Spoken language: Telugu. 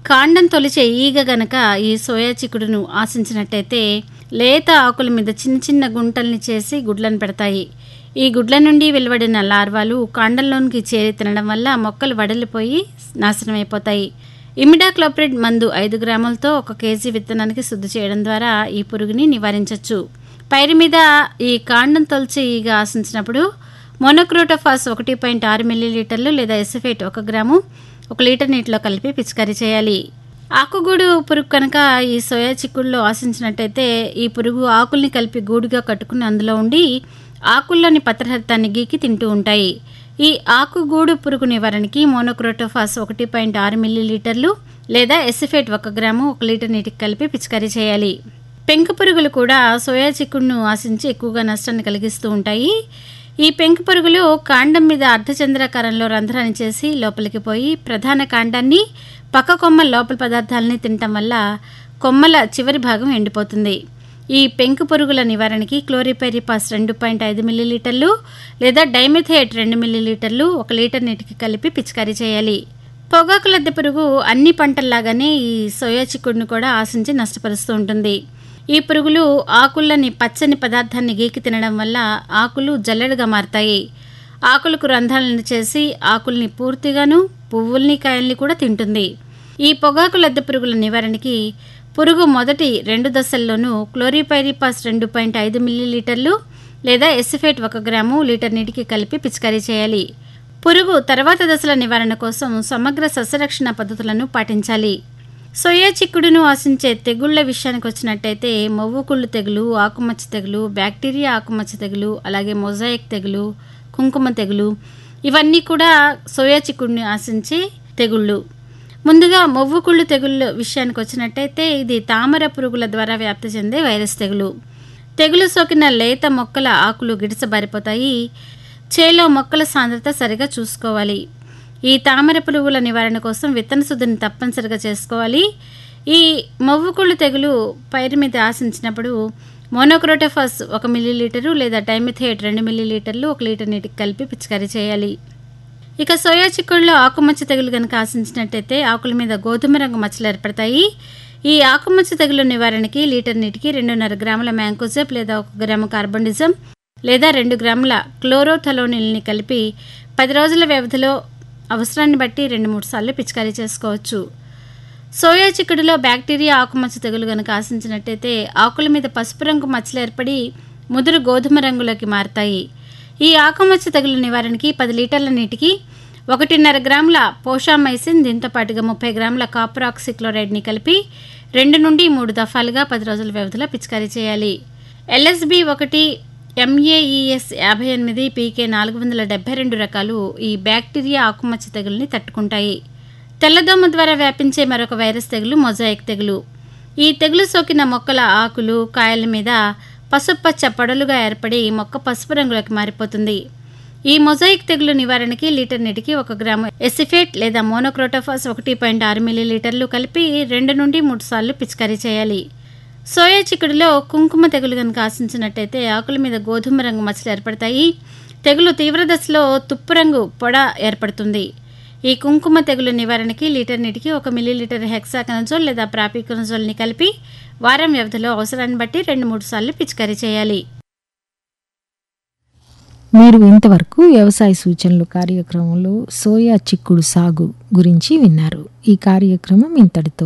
కాండం తొలిచే ఈగ గనక ఈ సోయా చిక్కుడును ఆశించినట్టయితే లేత ఆకుల మీద చిన్న చిన్న గుంటల్ని చేసి గుడ్లను పెడతాయి ఈ గుడ్ల నుండి వెలువడిన లార్వాలు కాండంలోనికి చేరి తినడం వల్ల మొక్కలు వడలిపోయి నాశనమైపోతాయి ఇమిడాక్లోప్రిడ్ మందు ఐదు గ్రాములతో ఒక కేజీ విత్తనానికి శుద్ధి చేయడం ద్వారా ఈ పురుగుని నివారించవచ్చు పైరు మీద ఈ కాండం తొలిచి ఈగ ఆశించినప్పుడు మోనోక్రోటోఫాస్ ఒకటి పాయింట్ ఆరు మిల్లీలీటర్లు లేదా ఎసిఫేట్ ఒక గ్రాము ఒక లీటర్ నీటిలో కలిపి పిచికారీ చేయాలి ఆకుగూడు పురుగు కనుక ఈ సోయా చిక్కుడులో ఆశించినట్టయితే ఈ పురుగు ఆకుల్ని కలిపి గూడుగా కట్టుకుని అందులో ఉండి ఆకుల్లోని పత్రహరితాన్ని గీకి తింటూ ఉంటాయి ఈ ఆకుగూడు పురుగు నివారణకి మోనోక్రోటోఫాస్ ఒకటి పాయింట్ ఆరు మిల్లీలీటర్లు లేదా ఎసిఫేట్ ఒక గ్రాము ఒక లీటర్ నీటికి కలిపి పిచికారీ చేయాలి పెంకు పురుగులు కూడా సోయా చిక్కుడును ఆశించి ఎక్కువగా నష్టాన్ని కలిగిస్తూ ఉంటాయి ఈ పెంకు పురుగులు కాండం మీద అర్ధచంద్రాకారంలో రంధ్రాన్ని చేసి లోపలికి పోయి ప్రధాన కాండాన్ని పక్క కొమ్మల లోపల పదార్థాలని తినటం వల్ల కొమ్మల చివరి భాగం ఎండిపోతుంది ఈ పెంకు పురుగుల నివారణకి క్లోరిపైరిపాస్ రెండు పాయింట్ ఐదు మిల్లీలీటర్లు లేదా డైమిథేట్ రెండు మిల్లీలీటర్లు ఒక లీటర్ నీటికి కలిపి పిచికారీ చేయాలి పొగాకు లద్దె పురుగు అన్ని పంటల్లాగానే ఈ సోయా చిక్కుడును కూడా ఆశించి నష్టపరుస్తూ ఉంటుంది ఈ పురుగులు ఆకుల్లోని పచ్చని పదార్థాన్ని గీకి తినడం వల్ల ఆకులు జల్లెడగా మారతాయి ఆకులకు రంధ్రాలను చేసి ఆకుల్ని పూర్తిగాను పువ్వుల్ని కాయల్ని కూడా తింటుంది ఈ పొగాకు లద్దె పురుగుల నివారణకి పురుగు మొదటి రెండు దశల్లోనూ క్లోరిపైరిపాస్ రెండు పాయింట్ ఐదు మిల్లీలీటర్లు లేదా ఎసిఫేట్ ఒక గ్రాము లీటర్ నీటికి కలిపి పిచికారీ చేయాలి పురుగు తర్వాత దశల నివారణ కోసం సమగ్ర సస్యరక్షణ పద్ధతులను పాటించాలి సోయా చిక్కుడును ఆశించే తెగుళ్ల విషయానికి వచ్చినట్టయితే మొవ్వు కుళ్ళు తెగులు ఆకుమచ్చ తెగులు బ్యాక్టీరియా ఆకుమచ్చ తెగులు అలాగే మొజాయిక్ తెగులు కుంకుమ తెగులు ఇవన్నీ కూడా సోయా చిక్కుడుని ఆశించే తెగుళ్ళు ముందుగా మొవ్వు కుళ్ళు తెగుళ్ళు విషయానికి వచ్చినట్టయితే ఇది తామర పురుగుల ద్వారా వ్యాప్తి చెందే వైరస్ తెగులు తెగులు సోకిన లేత మొక్కల ఆకులు గిడసబారిపోతాయి చేలో మొక్కల సాంద్రత సరిగా చూసుకోవాలి ఈ తామర పురుగుల నివారణ కోసం విత్తన శుద్ధిని తప్పనిసరిగా చేసుకోవాలి ఈ మొవ్వుకుళ్ళు తెగులు పైరు మీద ఆశించినప్పుడు మోనోక్రోటోఫాస్ ఒక మిల్లీలీటరు లేదా టైమిథేట్ రెండు మిల్లీలీటర్లు ఒక లీటర్ నీటికి కలిపి పిచికారీ చేయాలి ఇక సోయా చిక్కుడులో ఆకుమచ్చ తెగులు కనుక ఆశించినట్టయితే ఆకుల మీద గోధుమ రంగు మచ్చలు ఏర్పడతాయి ఈ ఆకుమచ్చ తెగులు నివారణకి లీటర్ నీటికి రెండున్నర గ్రాముల మ్యాంకోజెప్ లేదా ఒక గ్రాము కార్బన్డిజం లేదా రెండు గ్రాముల క్లోరోథలోనిల్ని కలిపి పది రోజుల వ్యవధిలో అవసరాన్ని బట్టి రెండు మూడు సార్లు పిచికారీ చేసుకోవచ్చు సోయా చిక్కుడులో బ్యాక్టీరియా ఆకుమచ్చ తెగులు కనుక ఆశించినట్టయితే ఆకుల మీద పసుపు రంగు మచ్చలు ఏర్పడి ముదురు గోధుమ రంగులోకి మారతాయి ఈ ఆకుమచ్చ తెగులు నివారణకి పది లీటర్ల నీటికి ఒకటిన్నర గ్రాముల పోషామైసిన్ దీంతో పాటుగా ముప్పై గ్రాముల కాపర్ ఆక్సిక్లోరైడ్ని కలిపి రెండు నుండి మూడు దఫాలుగా పది రోజుల వ్యవధిలో పిచికారీ చేయాలి ఎల్ఎస్బి ఒకటి ఎంఏఈఎస్ యాభై ఎనిమిది పీకే నాలుగు వందల డెబ్బై రెండు రకాలు ఈ బ్యాక్టీరియా ఆకుమచ్చ తెగుల్ని తట్టుకుంటాయి తెల్లదోమ ద్వారా వ్యాపించే మరొక వైరస్ తెగులు మొజాయిక్ తెగులు ఈ తెగులు సోకిన మొక్కల ఆకులు కాయల మీద పసుపచ్చ పొడలుగా ఏర్పడి మొక్క పసుపు రంగులోకి మారిపోతుంది ఈ మొజాయిక్ తెగులు నివారణకి లీటర్ నీటికి ఒక గ్రాము ఎసిఫేట్ లేదా మోనోక్రోటోఫాస్ ఒకటి పాయింట్ ఆరు మిల్లీలీటర్లు కలిపి రెండు నుండి మూడు సార్లు పిచికారీ చేయాలి సోయా చిక్కుడులో కుంకుమ తెగులు కనుక ఆశించినట్టయితే ఆకుల మీద గోధుమ రంగు మచ్చలు ఏర్పడతాయి తెగులు తీవ్ర దశలో తుప్పు రంగు పొడ ఏర్పడుతుంది ఈ కుంకుమ తెగులు నివారణకి లీటర్ నీటికి ఒక మిల్లీలీటర్ హెక్సాకనజోల్ లేదా ప్రాపికనజోల్ని కలిపి వారం వ్యవధిలో అవసరాన్ని బట్టి రెండు మూడు సార్లు పిచికారీ చేయాలి మీరు ఇంతవరకు వ్యవసాయ సూచనలు కార్యక్రమంలో సోయా చిక్కుడు సాగు గురించి విన్నారు ఈ కార్యక్రమం ఇంతటితో